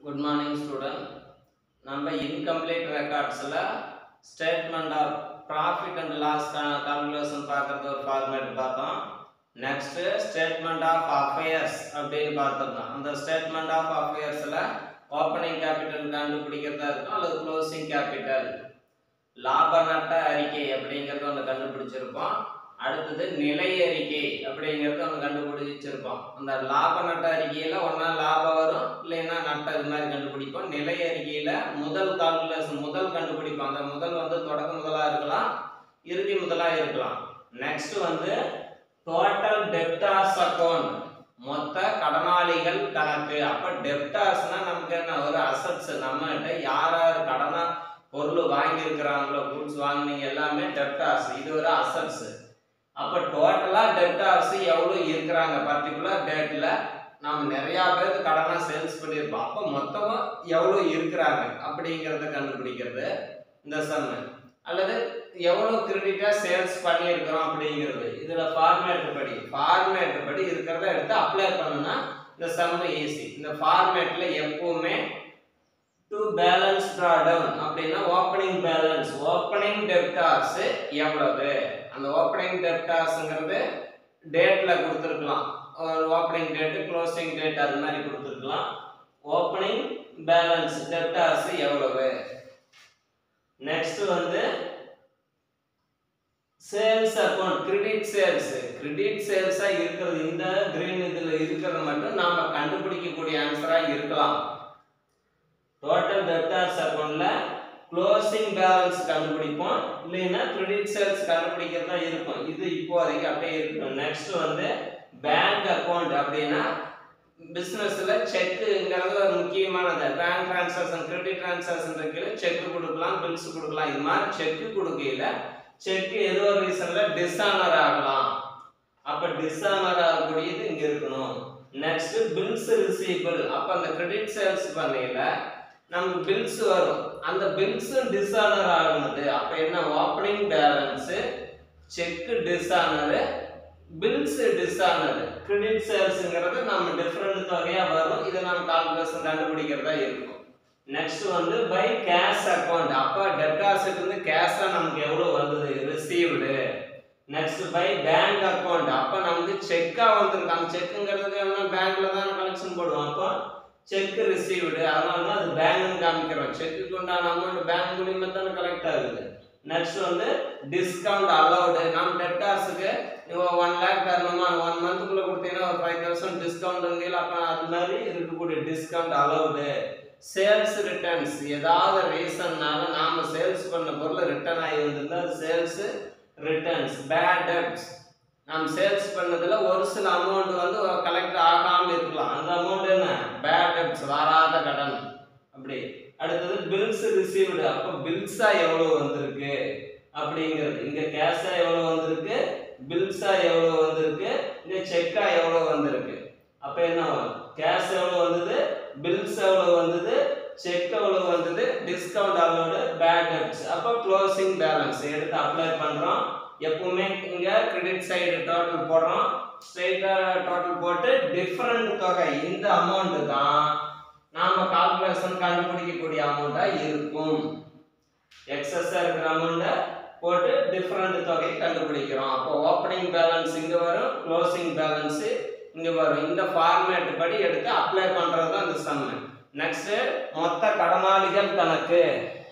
good morning student நம்ம incomplete ரெக்கார்ட்ஸில் statement of profit and loss calculation பார்க்குறது ஒரு ஃபார்மேட் பார்த்தோம் நெக்ஸ்ட்டு ஸ்டேட்மெண்ட் ஆஃப் அஃபேர்ஸ் அப்படின்னு பார்த்துருந்தோம் அந்த ஸ்டேட்மெண்ட் ஆஃப் அஃபேர்ஸில் ஓப்பனிங் கேபிட்டல் கண்டுபிடிக்கிறதா இருக்கும் அல்லது க்ளோசிங் கேபிட்டல் லாப நட்ட அறிக்கை அப்படிங்கிறது ஒன்று கண்டுபிடிச்சிருப்போம் அடுத்தது நிலை அறிக்கை அப்படிங்கிறது ஒன்று கண்டுபிடிச்சிருப்போம் அந்த லாப நட்ட அறிக்கையில் ஒன்றா லாபம் வரும் இல்லைன்னா நட்ட இது மாதிரி கண்டுபிடிப்போம் நிலை அறிக்கையில் முதல் கால்குலேஷன் முதல் கண்டுபிடிப்போம் அந்த முதல் வந்து தொடக்க முதலாக இருக்கலாம் இறுதி முதலாக இருக்கலாம் நெக்ஸ்ட் வந்து டோட்டல் டெப்டார்ஸ் அக்கௌண்ட் மொத்த கடனாளிகள் கணக்கு அப்போ டெப்டார்ஸ்னா நமக்கு என்ன ஒரு அசட்ஸ் நம்மகிட்ட யார் யார் கடனா பொருள் வாங்கியிருக்கிறாங்களோ கூட்ஸ் வாங்கினீங்க எல்லாமே டெப்டார்ஸ் இது ஒரு அசட்ஸ் அப்போ டோட்டலாக டெப்டார்ஸ் எவ்வளோ இருக்கிறாங்க பர்டிகுலர் டேட்டில் நாம் நிறையா பேருக்கு கடனாக சேல்ஸ் பண்ணியிருப்போம் அப்போ மொத்தமாக எவ்வளோ இருக்கிறாங்க அப்படிங்கிறத கண்டுபிடிக்கிறது இந்த சம்மு அல்லது எவ்வளோ கிரெடிட்டாக சேல்ஸ் பண்ணியிருக்கிறோம் அப்படிங்கிறது இதில் ஃபார்மேட் படி ஃபார்மேட் படி இருக்கிறத எடுத்து அப்ளை பண்ணுனா இந்த சம்மு ஈஸி இந்த ஃபார்மேட்டில் எப்பவுமே டு பேலன்ஸ் ட்ரா டவுன் அப்படின்னா ஓப்பனிங் பேலன்ஸ் ஓப்பனிங் டெப்டார்ஸ் எவ்வளவு அந்த ஓப்பனிங் டெப்டார்ஸ்ங்கிறது டேட்டில் கொடுத்துருக்கலாம் ஒரு ஓப்பனிங் டேட்டு க்ளோசிங் டேட் அது மாதிரி கொடுத்துருக்கலாம் ஓப்பனிங் பேலன்ஸ் டெப்டார்ஸ் எவ்வளவு நெக்ஸ்ட் வந்து sales account credit sales credit சேல்ஸாக இருக்கிறது இந்த கிரீன் இதில் இருக்கிறது மட்டும் நாம் கண்டுபிடிக்கக்கூடிய ஆன்சராக இருக்கலாம் டோட்டல் டெப்டார்ஸ் அக்கௌண்ட்ல க்ளோசிங் பேலன்ஸ் கண்டுபிடிப்போம் இல்லைன்னா கிரெடிட் சேல்ஸ் கண்டுபிடிக்கிறதா இருக்கும் இது இப்போதைக்கு அப்படியே இருக்கும் நெக்ஸ்ட் வந்து பேங்க் அக்கௌண்ட் அப்படின்னா பிஸ்னஸில் செக்குங்கிறது ஒரு முக்கியமானது பேங்க் டிரான்சாக்ஷன் கிரெடிட் டிரான்சாக்ஷன் இருக்கிற செக் கொடுக்கலாம் பில்ஸ் கொடுக்கலாம் இது மாதிரி செக்கு கொடுக்கையில செக் ஏதோ ஒரு ரீசனில் டிஸ்ஆனர் ஆகலாம் அப்போ டிஸ்ஆனர் ஆகக்கூடியது இங்கே இருக்கணும் நெக்ஸ்ட் பில்ஸ் ரிசீவபிள் அப்போ அந்த கிரெடிட் சேல்ஸ் பண்ணையில் நமக்கு பில்ஸ் வரும் அந்த பில்ஸும் டிஸ்ஆனர் ஆகுனது அப்போ என்ன opening balance cheque dishonour bills dishonour credit சேல்ஸுங்கிறது நம்ம டிஃப்ரெண்ட் தொகையாக வரும் இதை நம்ம கால்குலேஷன் கண்டுபிடிக்கிறதா இருக்கும் நெக்ஸ்ட் வந்து பை கேஷ் அக்கௌண்ட் அப்போ டெப்டாசிட் வந்து கேஷாக நமக்கு எவ்வளோ வந்தது received next by bank account அப்போ நமக்கு செக்காக வந்திருக்கு அந்த செக்குங்கிறதுக்கு என்ன பேங்க்கில் தான் கலெக்ஷன் போடுவோம் அப்போ செக் ரிசீவ்டு அதனால தான் அது பேங்க்னு காமிக்கிறோம் செக்குக்கு உண்டான அமௌண்ட் பேங்க் மூலியமாக தானே கலெக்ட் ஆகுது நெக்ஸ்ட் வந்து டிஸ்கவுண்ட் அலௌடு நம்ம டெப்டார்ஸுக்கு ஒன் லேக் தரணுமா ஒன் மந்த்துக்குள்ளே கொடுத்தீங்கன்னா ஒரு ஃபைவ் தௌசண்ட் டிஸ்கவுண்ட்டுங்கையில் அப்போ அது மாதிரி இருக்கக்கூடிய டிஸ்கவுண்ட் அலௌடு சேல்ஸ் ரிட்டர்ன்ஸ் ஏதாவது ரீசன்னால நாம சேல்ஸ் பண்ண பொருள் ரிட்டர்ன் ஆகி வந்திருந்தா அது சேல்ஸ் ரிட்டர்ன்ஸ் பேட் டெப்ட்ஸ் நாம் சேல்ஸ் பண்ணதுல ஒரு சில அமௌண்ட் வந்து கலெக்ட் ஆகாம இருக்கலாம் அந்த அமௌண்ட் என்ன பேட் டெப்ட்ஸ் வராத கடன் அப்படி அடுத்தது பில்ஸ் ரிசீவ்டு அப்போ பில்ஸா எவ்வளவு வந்திருக்கு அப்படிங்கிறது இங்க கேஷா எவ்வளவு வந்திருக்கு பில்ஸா எவ்வளவு வந்திருக்கு இங்க செக்கா எவ்வளவு வந்திருக்கு அப்ப என்ன கேஷ் எவ்வளவு வந்தது பில்ஸ் எவ்வளவு வந்தது செக் எவ்வளவு வந்தது டிஸ்கவுண்ட் அலோடு பேட் டெப்ட்ஸ் அப்போ க்ளோசிங் பேலன்ஸ் எடுத்து அப்ளை பண்றோம் எப்பவுமே இங்க கிரெடிட் சைடு டோட்டல் போடுறோம் ஸ்ட்ரைட்டா டோட்டல் போட்டு டிஃபரண்ட் தொகை இந்த அமௌண்ட் தான் நாம கால்குலேஷன் கண்டுபிடிக்கக்கூடிய அமௌண்டா இருக்கும் எக்ஸஸா இருக்கிற அமௌண்ட்டை போட்டு டிஃபரண்ட் தொகை கண்டுபிடிக்கிறோம் அப்போ ஓப்பனிங் பேலன்ஸ் இங்க வரும் க்ளோசிங் பேலன்ஸ் இங்க வரும் இந்த ஃபார்மேட் படி எடுத்து அப்ளை பண்றது தான் இந்த சம்மு நெக்ஸ்ட் மொத்த கடனாளிகள் கணக்கு